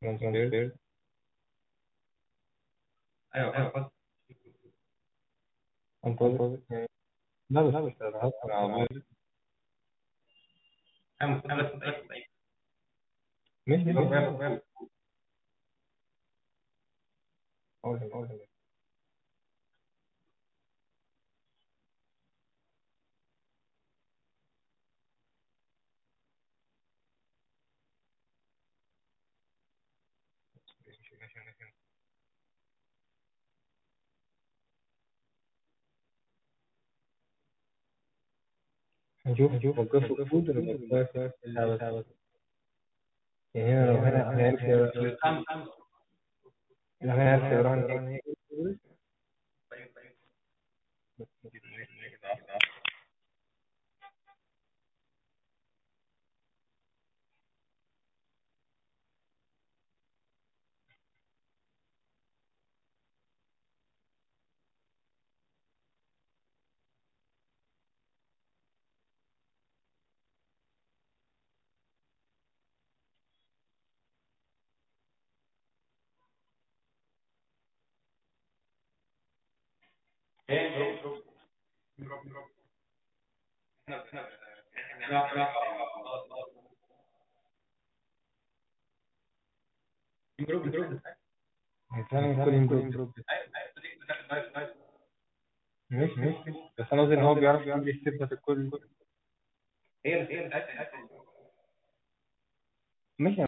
ترانسفير ايوه ايوه انتظر لا بس لا بس هدخل على طول مش مش أقول أقول نشوف نشوف وقف الكود ولا وقف يعني هنا لو هنا هنعرف لو هنعرف يوران هيتعمل كل امبروف مش مش بس انا قصدي ان هو بيعرف يعمل يثبت الكل هي هي مش